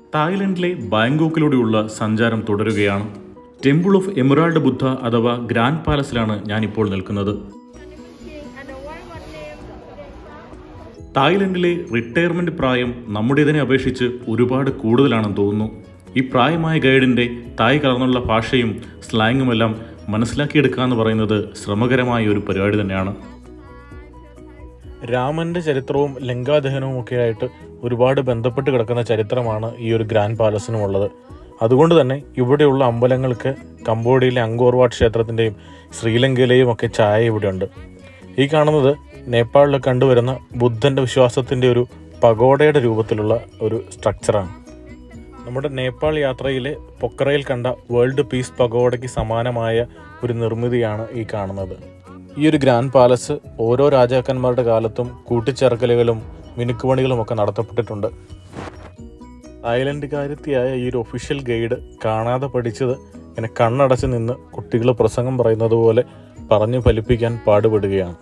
തായ്ലൻഡിലെ ബാങ്കോക്കിലൂടെയുള്ള സഞ്ചാരം തുടരുകയാണ് temple of emerald ബുദ്ധ അഥവാ ഗ്രാൻഡ് പാലസിലാണ് ഞാനിപ്പോൾ നിൽക്കുന്നത് തായ്ലൻഡിലെ റിട്ടയർമെന്റ് പ്രായം നമ്മുടേതിനെ അപേക്ഷിച്ച് ഒരുപാട് കൂടുതലാണെന്ന് തോന്നുന്നു ഈ പ്രായമായ ഗൈഡിന്റെ തായ് കലർന്നുള്ള ഭാഷയും സ്ലാങ്ങുമെല്ലാം മനസ്സിലാക്കിയെടുക്കുക എന്ന് പറയുന്നത് ശ്രമകരമായ ഒരു പരിപാടി തന്നെയാണ് രാമന്റെ ചരിത്രവും ലങ്കാദഹനവും ഒക്കെ ആയിട്ട് ഒരുപാട് ബന്ധപ്പെട്ട് കിടക്കുന്ന ചരിത്രമാണ് ഈ ഒരു ഗ്രാൻഡ് പാലസിനും ഉള്ളത് അതുകൊണ്ട് തന്നെ ഇവിടെയുള്ള അമ്പലങ്ങൾക്ക് കംബോഡിയയിലെ അങ്കോർവാട്ട് ക്ഷേത്രത്തിൻ്റെയും ശ്രീലങ്കയിലെയും ഒക്കെ ചായ ഇവിടെയുണ്ട് ഈ കാണുന്നത് നേപ്പാളിൽ കണ്ടുവരുന്ന ബുദ്ധൻ്റെ വിശ്വാസത്തിൻ്റെ ഒരു പഗോഡയുടെ രൂപത്തിലുള്ള ഒരു സ്ട്രക്ചറാണ് നമ്മുടെ നേപ്പാൾ യാത്രയിലെ പൊക്കറയിൽ കണ്ട വേൾഡ് പീസ് പഗോഡയ്ക്ക് സമാനമായ ഒരു നിർമ്മിതിയാണ് ഈ കാണുന്നത് ഈ ഒരു ഗ്രാൻഡ് പാലസ് ഓരോ രാജാക്കന്മാരുടെ കാലത്തും കൂട്ടിച്ചേർക്കലുകളും മിനുക്കുപണികളും ഒക്കെ നടത്തപ്പെട്ടിട്ടുണ്ട് തായ്ലൻഡുകാരത്തിയായ ഈ ഒരു ഒഫീഷ്യൽ ഗൈഡ് കാണാതെ പഠിച്ചത് ഇങ്ങനെ കണ്ണടച്ച് നിന്ന് കുട്ടികൾ പ്രസംഗം പറയുന്നത് പോലെ പറഞ്ഞു ഫലിപ്പിക്കാൻ പാടുപെടുകയാണ്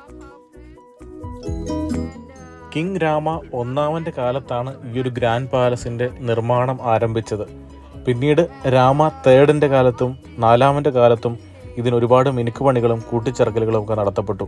കിങ് രാമ ഒന്നാമന്റെ കാലത്താണ് ഈ ഒരു ഗ്രാൻഡ് പാലസിന്റെ നിർമ്മാണം ആരംഭിച്ചത് പിന്നീട് രാമ തേർഡിന്റെ കാലത്തും നാലാമന്റെ കാലത്തും ഇതിന് ഒരുപാട് മിനുക്കുപണികളും കൂട്ടിച്ചേർക്കലുകളും ഒക്കെ നടത്തപ്പെട്ടു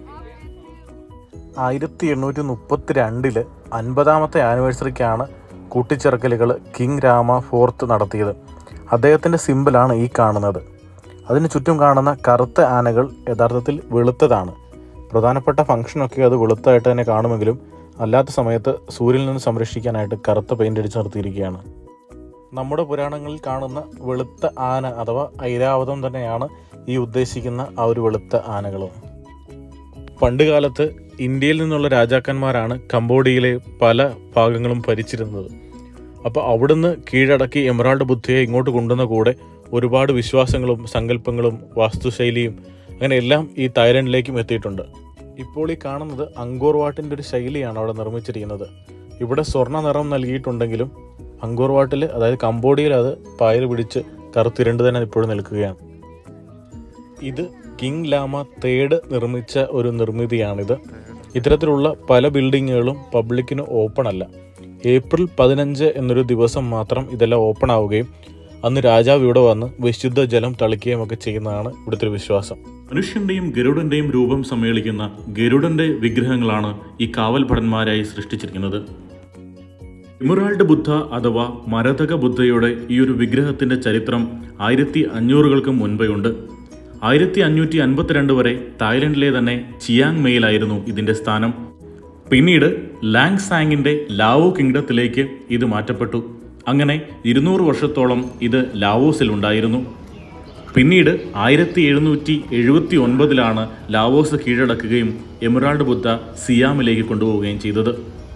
ആയിരത്തി എണ്ണൂറ്റി മുപ്പത്തി രണ്ടില് അൻപതാമത്തെ ആനിവേഴ്സറിക്കാണ് കൂട്ടിച്ചേർക്കലുകൾ കിങ് രാമ ഫോർത്ത് നടത്തിയത് അദ്ദേഹത്തിൻ്റെ സിമ്പിളാണ് ഈ കാണുന്നത് അതിന് ചുറ്റും കാണുന്ന കറുത്ത ആനകൾ യഥാർത്ഥത്തിൽ വെളുത്തതാണ് പ്രധാനപ്പെട്ട ഫംഗ്ഷനൊക്കെ അത് വെളുത്തായിട്ട് തന്നെ കാണുമെങ്കിലും അല്ലാത്ത സമയത്ത് സൂര്യനിൽ നിന്ന് സംരക്ഷിക്കാനായിട്ട് കറുത്ത പെയിൻ്റ് അടിച്ച് നിർത്തിയിരിക്കുകയാണ് നമ്മുടെ പുരാണങ്ങളിൽ കാണുന്ന വെളുത്ത ആന അഥവാ ഐരാവതം തന്നെയാണ് ഈ ഉദ്ദേശിക്കുന്ന ആ ഒരു വെളുത്ത ആനകളും പണ്ട് കാലത്ത് ഇന്ത്യയിൽ നിന്നുള്ള രാജാക്കന്മാരാണ് കംബോഡിയയിലെ പല ഭാഗങ്ങളും ഭരിച്ചിരുന്നത് അപ്പോൾ അവിടുന്ന് കീഴടക്കി എമറാൾഡ് ബുദ്ധയെ ഇങ്ങോട്ട് കൊണ്ടുവന്ന കൂടെ ഒരുപാട് വിശ്വാസങ്ങളും സങ്കല്പങ്ങളും വാസ്തുശൈലിയും അങ്ങനെ എല്ലാം ഈ തായ്ലൻഡിലേക്കും എത്തിയിട്ടുണ്ട് ഇപ്പോൾ ഈ കാണുന്നത് അങ്കോർ വാട്ടിൻ്റെ ഒരു ശൈലിയാണ് അവിടെ നിർമ്മിച്ചിരിക്കുന്നത് ഇവിടെ സ്വർണ്ണ നിറം നൽകിയിട്ടുണ്ടെങ്കിലും അങ്കോർ വാട്ടിൽ അതായത് കംബോഡിയയിൽ അത് പായൽ പിടിച്ച് കറുത്തിരണ്ട് തന്നെ ഇപ്പോഴും നിൽക്കുകയാണ് ഇത് കിങ് ലാമ തേർഡ് നിർമ്മിച്ച ഒരു നിർമ്മിതിയാണിത് ഇത്തരത്തിലുള്ള പല ബിൽഡിങ്ങുകളും പബ്ലിക്കിന് ഓപ്പൺ അല്ല ഏപ്രിൽ പതിനഞ്ച് എന്നൊരു ദിവസം മാത്രം ഇതെല്ലാം ഓപ്പൺ ആവുകയും അന്ന് രാജാവ് ഇവിടെ വന്ന് വിശുദ്ധ ജലം തളിക്കുകയും ഒക്കെ ചെയ്യുന്നതാണ് ഇവിടുത്തെ ഒരു വിശ്വാസം മനുഷ്യന്റെയും ഗരുഡന്റെയും രൂപം സമ്മേളിക്കുന്ന ഗരുഡന്റെ വിഗ്രഹങ്ങളാണ് ഈ കാവൽ ഭടന്മാരായി സൃഷ്ടിച്ചിരിക്കുന്നത് ഇമറാൾഡ് ബുദ്ധ അഥവാ മരതക ബുദ്ധയുടെ ഈ ഒരു വിഗ്രഹത്തിന്റെ ചരിത്രം ആയിരത്തി അഞ്ഞൂറുകൾക്ക് മുൻപേ ഉണ്ട് ആയിരത്തി അഞ്ഞൂറ്റി അൻപത്തിരണ്ട് വരെ തായ്ലൻഡിലെ തന്നെ ചിയാങ് മെയിലായിരുന്നു ഇതിന്റെ സ്ഥാനം പിന്നീട് ലാങ് സാങ്ങിന്റെ ലാവോ കിങ്ഡത്തിലേക്ക് ഇത് മാറ്റപ്പെട്ടു അങ്ങനെ ഇരുന്നൂറ് വർഷത്തോളം ഇത് ലാവോസിൽ ഉണ്ടായിരുന്നു പിന്നീട് ആയിരത്തി എഴുന്നൂറ്റി എഴുപത്തി ഒൻപതിലാണ് ലാവോസ് കീഴടക്കുകയും എമറാൾഡ് ബുദ്ധ സിയാമിലേക്ക് കൊണ്ടുപോവുകയും ചെയ്തത്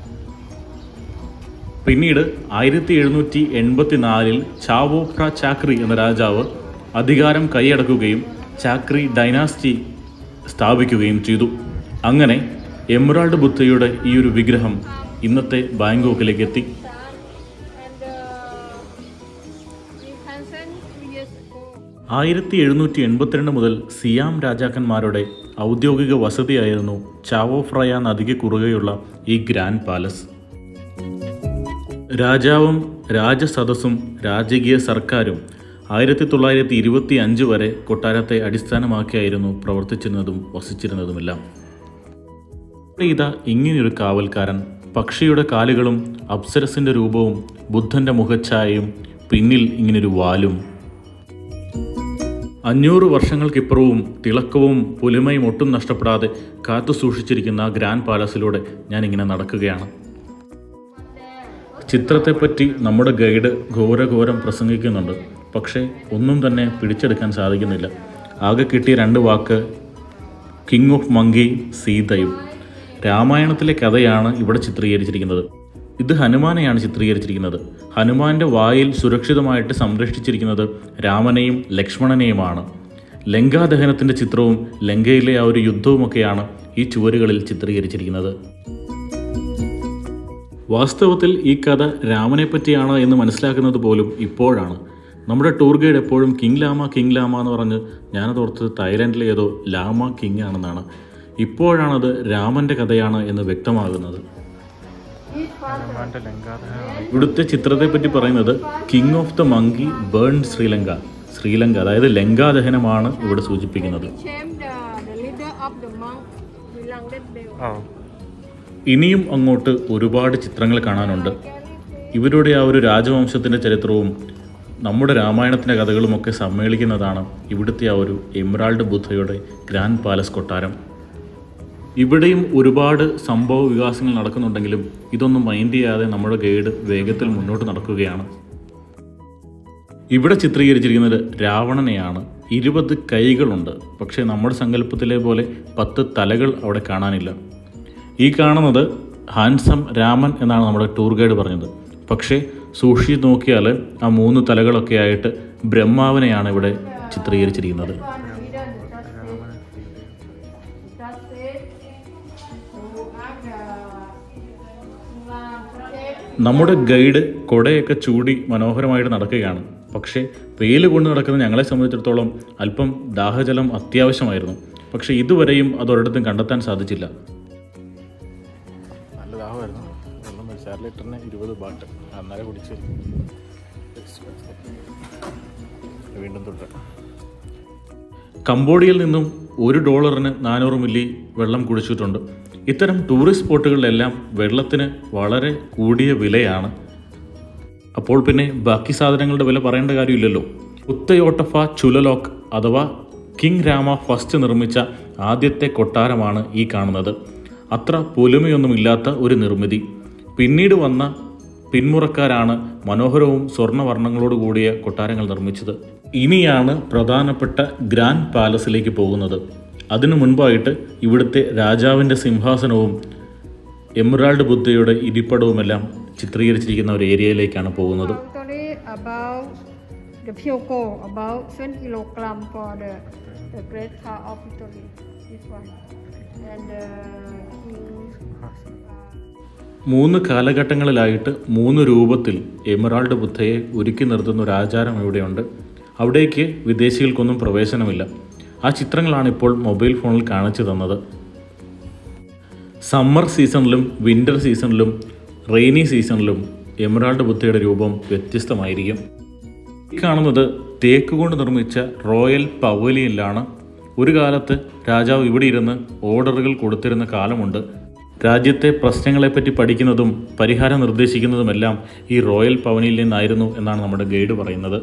പിന്നീട് ആയിരത്തി എഴുന്നൂറ്റി എൺപത്തി നാലിൽ ചാവോപ്ര ചാക്രി എന്ന രാജാവ് അധികാരം കൈയടക്കുകയും ചാക്രി ഡൈനാസ്റ്റി സ്ഥാപിക്കുകയും ചെയ്തു അങ്ങനെ എമറാൾഡ് ബുദ്ധയുടെ ഈ ഒരു വിഗ്രഹം ഇന്നത്തെ ബാങ്കോക്കിലേക്ക് എത്തി ആയിരത്തി എഴുന്നൂറ്റി എൺപത്തിരണ്ട് മുതൽ സിയാം രാജാക്കന്മാരുടെ ഔദ്യോഗിക വസതിയായിരുന്നു ചാവോഫ്രയ നദിക്ക് കുറുകെയുള്ള ഈ ഗ്രാൻഡ് പാലസ് രാജാവും രാജസദസ്സും രാജകീയ സർക്കാരും ആയിരത്തി തൊള്ളായിരത്തി ഇരുപത്തി അഞ്ച് വരെ കൊട്ടാരത്തെ അടിസ്ഥാനമാക്കിയായിരുന്നു പ്രവർത്തിച്ചിരുന്നതും വസിച്ചിരുന്നതുമെല്ലാം ഇതാ ഇങ്ങനെയൊരു കാവൽക്കാരൻ പക്ഷിയുടെ കാലുകളും അപ്സരസിന്റെ രൂപവും ബുദ്ധന്റെ മുഖഛായയും പിന്നിൽ ഇങ്ങനൊരു വാലും അഞ്ഞൂറ് വർഷങ്ങൾക്കിപ്പുറവും തിളക്കവും പുലിമയും ഒട്ടും നഷ്ടപ്പെടാതെ കാത്തു സൂക്ഷിച്ചിരിക്കുന്ന ആ ഗ്രാൻഡ് പാലസിലൂടെ ഞാനിങ്ങനെ നടക്കുകയാണ് ചിത്രത്തെപ്പറ്റി നമ്മുടെ ഗൈഡ് ഘോരഘോരം പ്രസംഗിക്കുന്നുണ്ട് പക്ഷേ ഒന്നും തന്നെ പിടിച്ചെടുക്കാൻ സാധിക്കുന്നില്ല ആകെ കിട്ടിയ രണ്ട് വാക്ക് കിങ് ഓഫ് മങ്കി സീതയും രാമായണത്തിലെ കഥയാണ് ഇവിടെ ചിത്രീകരിച്ചിരിക്കുന്നത് ഇത് ഹനുമാനെയാണ് ചിത്രീകരിച്ചിരിക്കുന്നത് ഹനുമാന്റെ വായിൽ സുരക്ഷിതമായിട്ട് സംരക്ഷിച്ചിരിക്കുന്നത് രാമനെയും ലക്ഷ്മണനെയുമാണ് ലങ്കാദഹനത്തിന്റെ ചിത്രവും ലങ്കയിലെ ആ ഒരു യുദ്ധവുമൊക്കെയാണ് ഈ ചുവരുകളിൽ ചിത്രീകരിച്ചിരിക്കുന്നത് വാസ്തവത്തിൽ ഈ കഥ രാമനെ പറ്റിയാണ് എന്ന് മനസ്സിലാക്കുന്നത് പോലും ഇപ്പോഴാണ് നമ്മുടെ ടൂർ ഗൈഡ് എപ്പോഴും കിങ് ലാമ കിങ് ലാമ എന്ന് പറഞ്ഞ് ഞാനത് ഓർത്തത് തായ്ലാൻഡിലെ ഏതോ ലാമ കിങ് ആണെന്നാണ് ഇപ്പോഴാണത് രാമൻ്റെ കഥയാണ് എന്ന് വ്യക്തമാകുന്നത് ഇവിടുത്തെ ചിത്രത്തെ പറ്റി പറയുന്നത് king of the monkey burn Sri Lanka Sri Lanka അതായത് ലങ്കാദഹനമാണ് ഇവിടെ സൂചിപ്പിക്കുന്നത് Chém the, the leader of the monk, Vilang Đất Bèo. ആ ഇനിയും അങ്ങോട്ട് ഒരുപാട് ചിത്രങ്ങൾ കാണാനുണ്ട് ഇവരുടെ ആ ഒരു രാജവംശത്തിൻ്റെ ചരിത്രവും നമ്മുടെ രാമായണത്തിൻ്റെ കഥകളുമൊക്കെ സമ്മേളിക്കുന്നതാണ് ഇവിടുത്തെ ആ ഒരു എമറാൾഡ് ബുദ്ധയുടെ ഗ്രാൻഡ് പാലസ് കൊട്ടാരം ഇവിടെയും ഒരുപാട് സംഭവ വികാസങ്ങൾ നടക്കുന്നുണ്ടെങ്കിലും ഇതൊന്നും മൈൻഡ് ചെയ്യാതെ നമ്മുടെ ഗൈഡ് വേഗത്തിൽ മുന്നോട്ട് നടക്കുകയാണ് ഇവിടെ ചിത്രീകരിച്ചിരിക്കുന്നത് രാവണനെയാണ് ഇരുപത് കൈകളുണ്ട് പക്ഷേ നമ്മുടെ സങ്കല്പത്തിലെ പോലെ പത്ത് തലകൾ അവിടെ കാണാനില്ല ഈ കാണുന്നത് ഹാൻസം രാമൻ എന്നാണ് നമ്മുടെ ടൂർ ഗൈഡ് പറഞ്ഞത് പക്ഷേ സൂക്ഷിച്ച് നോക്കിയാൽ ആ മൂന്ന് തലകളൊക്കെ ആയിട്ട് ബ്രഹ്മാവിനെയാണ് ഇവിടെ ചിത്രീകരിച്ചിരിക്കുന്നത് നമ്മുടെ ഗൈഡ് കൊടയൊക്കെ ചൂടി മനോഹരമായിട്ട് നടക്കുകയാണ് പക്ഷേ വെയിൽ കൊണ്ട് നടക്കുന്ന ഞങ്ങളെ സംബന്ധിച്ചിടത്തോളം അല്പം ദാഹജലം അത്യാവശ്യമായിരുന്നു പക്ഷേ ഇതുവരെയും അതൊരിടത്തും കണ്ടെത്താൻ സാധിച്ചില്ല നല്ല ദാഹമായിരുന്നു വെള്ളം മേടിച്ചു അര ലിറ്ററിന് ഇരുപത് ബാട്ട് അന്നേരം കുടിച്ച് വീണ്ടും തൊട്ട് കംബോഡിയയിൽ നിന്നും ഒരു ഡോളറിന് നാനൂറ് മില്ലി വെള്ളം കുടിച്ചിട്ടുണ്ട് ഇത്തരം ടൂറിസ്റ്റ് സ്പോട്ടുകളിലെല്ലാം വെള്ളത്തിന് വളരെ കൂടിയ വിലയാണ് അപ്പോൾ പിന്നെ ബാക്കി സാധനങ്ങളുടെ വില പറയേണ്ട കാര്യമില്ലല്ലോ ഉത്തയോട്ടഫ ചുലലോക്ക് അഥവാ കിങ് രാമ ഫസ്റ്റ് നിർമ്മിച്ച ആദ്യത്തെ കൊട്ടാരമാണ് ഈ കാണുന്നത് അത്ര പൊലിമയൊന്നുമില്ലാത്ത ഒരു നിർമ്മിതി പിന്നീട് വന്ന പിന്മുറക്കാരാണ് മനോഹരവും സ്വർണ്ണവർണ്ണങ്ങളോട് കൂടിയ കൊട്ടാരങ്ങൾ നിർമ്മിച്ചത് ഇനിയാണ് പ്രധാനപ്പെട്ട ഗ്രാൻഡ് പാലസിലേക്ക് പോകുന്നത് അതിനു മുൻപായിട്ട് ഇവിടുത്തെ രാജാവിൻ്റെ സിംഹാസനവും എമറാൾഡ് ബുദ്ധയുടെ ഇരിപ്പിടവുമെല്ലാം ചിത്രീകരിച്ചിരിക്കുന്ന ഒരു ഏരിയയിലേക്കാണ് പോകുന്നത് Story about the Pyoko, about 20 kilogram for the, the great tower of Italy. This one. And the king. മൂന്ന് കാലഘട്ടങ്ങളിലായിട്ട് മൂന്ന് രൂപത്തിൽ എമറാൾഡ് ബുദ്ധയെ ഒരുക്കി നിർത്തുന്ന ഒരു ആചാരം ഇവിടെയുണ്ട് അവിടേക്ക് വിദേശികൾക്കൊന്നും പ്രവേശനമില്ല ആ ചിത്രങ്ങളാണ് ഇപ്പോൾ മൊബൈൽ ഫോണിൽ കാണിച്ചു തന്നത് സമ്മർ സീസണിലും വിൻ്റർ സീസണിലും റെയിനി സീസണിലും എമറാൾഡ് ബുദ്ധയുടെ രൂപം വ്യത്യസ്തമായിരിക്കും ഈ കാണുന്നത് തേക്ക് കൊണ്ട് നിർമ്മിച്ച റോയൽ പവലിയനിലാണ് ഒരു കാലത്ത് രാജാവ് ഇവിടെ ഇരുന്ന് ഓർഡറുകൾ കൊടുത്തിരുന്ന കാലമുണ്ട് രാജ്യത്തെ പ്രശ്നങ്ങളെപ്പറ്റി പഠിക്കുന്നതും പരിഹാരം നിർദ്ദേശിക്കുന്നതുമെല്ലാം ഈ റോയൽ പവനിയിൽ നിന്നായിരുന്നു എന്നാണ് നമ്മുടെ ഗൈഡ് പറയുന്നത്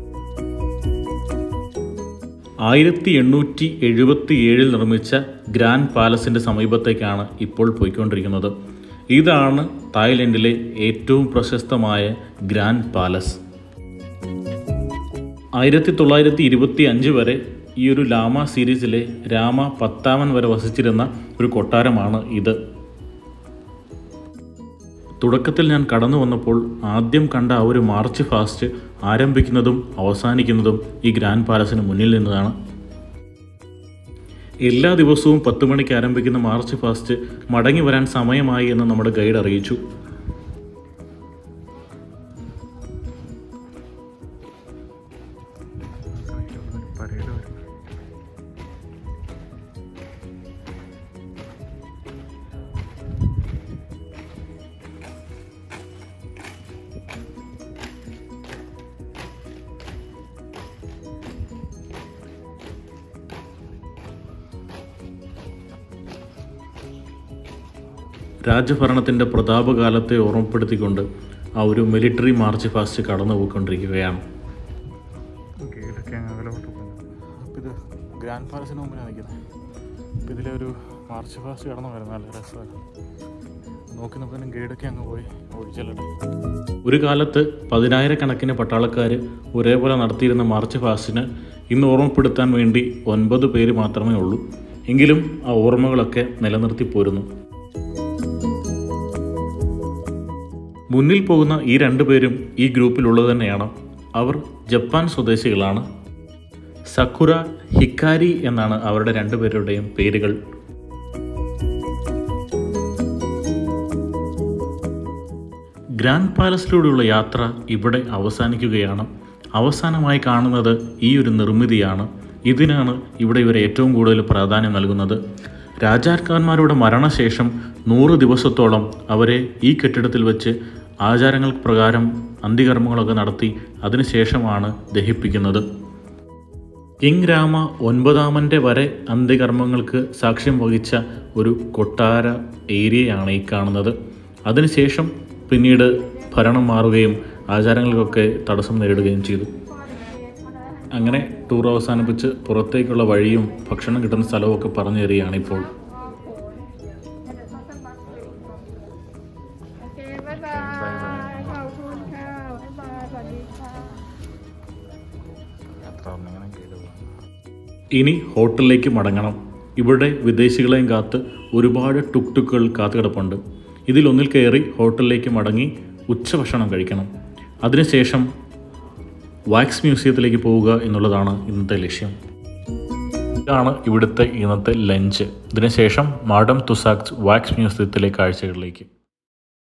ആയിരത്തി എണ്ണൂറ്റി എഴുപത്തി ഏഴിൽ നിർമ്മിച്ച ഗ്രാൻഡ് പാലസിൻ്റെ സമീപത്തേക്കാണ് ഇപ്പോൾ പോയിക്കൊണ്ടിരിക്കുന്നത് ഇതാണ് തായ്ലൻഡിലെ ഏറ്റവും പ്രശസ്തമായ ഗ്രാൻഡ് പാലസ് ആയിരത്തി തൊള്ളായിരത്തി ഇരുപത്തി അഞ്ച് വരെ ഈ ഒരു ലാമ സീരീസിലെ രാമ പത്താമൻ വരെ വസിച്ചിരുന്ന ഒരു കൊട്ടാരമാണ് ഇത് തുടക്കത്തിൽ ഞാൻ കടന്നു വന്നപ്പോൾ ആദ്യം കണ്ട ആ ഒരു മാർച്ച് ഫാസ്റ്റ് ആരംഭിക്കുന്നതും അവസാനിക്കുന്നതും ഈ ഗ്രാൻഡ് പാലസിന് മുന്നിൽ നിന്നതാണ് എല്ലാ ദിവസവും പത്ത് മണിക്ക് ആരംഭിക്കുന്ന മാർച്ച് ഫാസ്റ്റ് മടങ്ങി വരാൻ സമയമായി എന്ന് നമ്മുടെ ഗൈഡ് അറിയിച്ചു പരേഡ് വരും രാജഭരണത്തിൻ്റെ പ്രതാപകാലത്തെ ഓർമ്മപ്പെടുത്തിക്കൊണ്ട് ആ ഒരു മിലിറ്ററി മാർച്ച് ഫാസ്റ്റ് കടന്നു പോയിക്കൊണ്ടിരിക്കുകയാണ് ഗൈഡൊക്കെ അങ്ങ് അകലോട്ട് പോകുന്നു അപ്പോൾ ഇത് ഗ്രാൻഡ് പാലസിന് മുമ്പിലാണ് നിൽക്കുന്നത് അപ്പോൾ ഇതിലെ ഒരു മാർച്ച് ഫാസ്റ്റ് കടന്നു വരുന്ന നല്ല രസമാണ് നോക്കി നോക്കാനും ഗൈഡൊക്കെ അങ്ങ് പോയി ഓടിച്ചല്ലേ ഒരു കാലത്ത് പതിനായിരക്കണക്കിന് പട്ടാളക്കാർ ഒരേപോലെ നടത്തിയിരുന്ന മാർച്ച് ഫാസ്റ്റിന് ഇന്ന് ഓർമ്മപ്പെടുത്താൻ വേണ്ടി ഒൻപത് പേര് മാത്രമേ ഉള്ളൂ എങ്കിലും ആ ഓർമ്മകളൊക്കെ നിലനിർത്തി പോരുന്നു മുന്നിൽ പോകുന്ന ഈ രണ്ടുപേരും ഈ ഗ്രൂപ്പിലുള്ളത് തന്നെയാണ് അവർ ജപ്പാൻ സ്വദേശികളാണ് സക്കുറ ഹിക്കാരി എന്നാണ് അവരുടെ രണ്ടുപേരുടെയും പേരുകൾ ഗ്രാൻഡ് പാലസിലൂടെയുള്ള യാത്ര ഇവിടെ അവസാനിക്കുകയാണ് അവസാനമായി കാണുന്നത് ഈ ഒരു നിർമ്മിതിയാണ് ഇതിനാണ് ഇവിടെ ഇവർ ഏറ്റവും കൂടുതൽ പ്രാധാന്യം നൽകുന്നത് രാജാക്കന്മാരുടെ മരണശേഷം നൂറ് ദിവസത്തോളം അവരെ ഈ കെട്ടിടത്തിൽ വെച്ച് ആചാരങ്ങൾ പ്രകാരം അന്ത്യകർമ്മങ്ങളൊക്കെ നടത്തി അതിനുശേഷമാണ് ദഹിപ്പിക്കുന്നത് കിങ് രാമ ഒൻപതാമൻ്റെ വരെ അന്ത്യകർമ്മങ്ങൾക്ക് സാക്ഷ്യം വഹിച്ച ഒരു കൊട്ടാര ഏരിയയാണ് ഈ കാണുന്നത് അതിനുശേഷം പിന്നീട് ഭരണം മാറുകയും ആചാരങ്ങൾക്കൊക്കെ തടസ്സം നേരിടുകയും ചെയ്തു അങ്ങനെ ടൂർ അവസാനിപ്പിച്ച് പുറത്തേക്കുള്ള വഴിയും ഭക്ഷണം കിട്ടുന്ന സ്ഥലവും ഒക്കെ പറഞ്ഞു തരികയാണ് ഇപ്പോൾ Okay, bye bye. ขอบคุณค่ะ บ๊ายบาย สวัสดีค่ะ ഇനി ഹോട്ടലിലേക്ക് മടങ്ങണം ഇവിടെ വിദേശികളെയും കാത്ത് ഒരുപാട് ടുക് ടുക്കുകൾ കാത്തു കിടപ്പുണ്ട് ഇതിലൊന്നിൽ കയറി ഹോട്ടലിലേക്ക് മടങ്ങി ഉച്ചഭക്ഷണം കഴിക്കണം അതിനുശേഷം വാക്സ് മ്യൂസിയത്തിലേക്ക് പോവുക എന്നുള്ളതാണ് ഇന്നത്തെ ലക്ഷ്യം ഇതാണ് ഇവിടുത്തെ ഇന്നത്തെ ലഞ്ച് ഇതിനുശേഷം മാഡം തുസാക്സ് വാക്സ് മ്യൂസിയത്തിലെ കാഴ്ചകളിലേക്ക്